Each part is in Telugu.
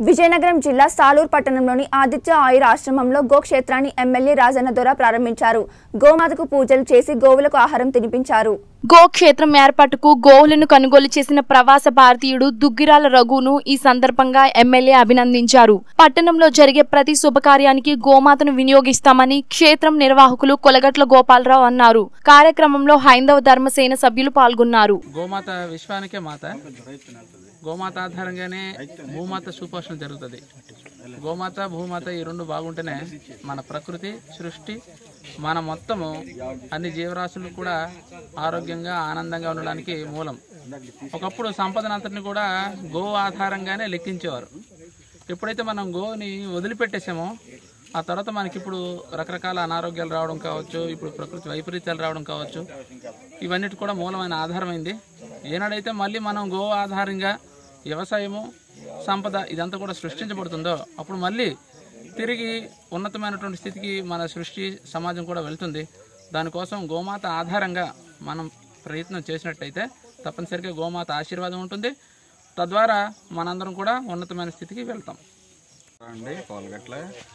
విజయనగరం జిల్లా సాలూరు పట్టణంలోని ఆదిత్య ఆయుర ఆశ్రమంలో గోక్షేత్రాన్ని ఎమ్మెల్యే రాజన్న దొర ప్రారంభించారు గోమాతకు పూజలు చేసి గోవులకు ఆహారం తినిపించారు గోక్షేత్రం ఏర్పాటుకు గోవులను కొనుగోలు చేసిన ప్రవాస భారతీయుడు దుగ్గిరాల రఘును ఈ సందర్భంగా ఎమ్మెల్యే అభినందించారు పట్టణంలో జరిగే ప్రతి శుభకార్యానికి గోమాతను వినియోగిస్తామని క్షేత్రం నిర్వాహకులు కొలగట్ల గోపాలరావు అన్నారు కార్యక్రమంలో హైందవ ధర్మసేన సభ్యులు పాల్గొన్నారు గోమాత విశ్వానికే మాత గోమాత ఆధారంగానే భూమాత సుపోషణ జరుగుతుంది గోమాత భూమాత ఈ రెండు బాగుంటేనే మన ప్రకృతి సృష్టి మన మొత్తము అన్ని జీవరాశులు కూడా ఆరోగ్యంగా ఆనందంగా ఉండడానికి మూలం ఒకప్పుడు సంపదనంతటిని కూడా గో ఆధారంగానే లెక్కించేవారు ఎప్పుడైతే మనం గోని వదిలిపెట్టేసామో ఆ తర్వాత మనకి ఇప్పుడు రకరకాల అనారోగ్యాలు రావడం కావచ్చు ఇప్పుడు ప్రకృతి వైపరీత్యాలు రావడం కావచ్చు ఇవన్నిటి కూడా మూలమైన ఆధారమైంది ఏనాడైతే మళ్ళీ మనం గో ఆధారంగా వ్యవసాయము సంపద ఇదంతా కూడా సృష్టించబడుతుందో అప్పుడు మళ్ళీ తిరిగి ఉన్నతమైనటువంటి స్థితికి మన సృష్టి సమాజం కూడా వెళ్తుంది దానికోసం గోమాత ఆధారంగా మనం ప్రయత్నం చేసినట్టయితే తప్పనిసరిగా గోమాత ఆశీర్వాదం ఉంటుంది తద్వారా మనందరం కూడా ఉన్నతమైన స్థితికి వెళ్తాం అండి కోలగట్ల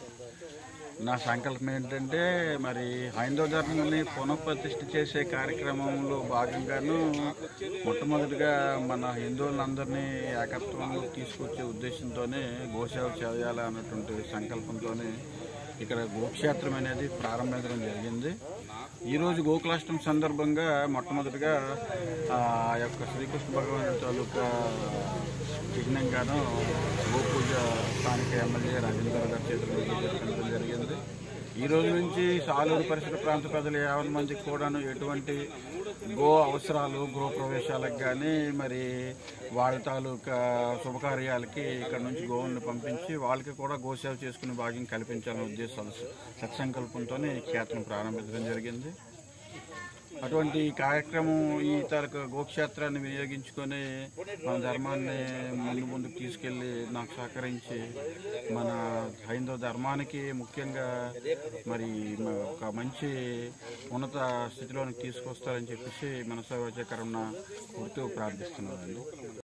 నా సంకల్పం ఏంటంటే మరి హైందవ ధర్మాన్ని పునఃప్రతిష్ఠ చేసే కార్యక్రమంలో భాగంగాను మొట్టమొదటిగా మన హిందువులందరినీ ఏకత్వంలో తీసుకొచ్చే ఉద్దేశంతోనే గోసేవ చేయాలి అన్నటువంటి సంకల్పంతోనే ఇక్కడ గోక్షేత్రం అనేది ప్రారంభించడం జరిగింది ఈరోజు గోకులాష్టమి సందర్భంగా మొట్టమొదటిగా ఆ యొక్క శ్రీకృష్ణ భగవానుడి తాలూకా చిహ్నంగాను గోపూజ స్థానిక ఎమ్మెల్యే రాజేంద్ర గారి చేతుల మీదుగా జరపడం జరిగింది ఈ రోజు నుంచి సాలూరు పరిసర ప్రాంత ప్రజలు యావన్ మందికి కూడాను ఎటువంటి గో అవసరాలు గృహ ప్రవేశాలకు కానీ మరి వాళ్ళ తాలూకా శుభకార్యాలకి ఇక్కడ నుంచి గోవుల్ని పంపించి వాళ్ళకి కూడా గోసేవ చేసుకునే భాగ్యం కల్పించాలనే ఉద్దేశాలు సత్సంకల్పంతో ఈ క్షేత్రం ప్రారంభించడం జరిగింది అటువంటి కార్యక్రమం ఈ తరక గోక్షేత్రాన్ని వినియోగించుకొని మన ధర్మాన్ని ముందు ముందుకు తీసుకెళ్ళి నాకు సహకరించి మన హైందవ ధర్మానికి ముఖ్యంగా మరి మ- ఒక మంచి ఉన్నత స్థితిలోనికి తీసుకొస్తారని చెప్పేసి మనసావాచకరణ కోరుతూ ప్రార్థిస్తున్నానండి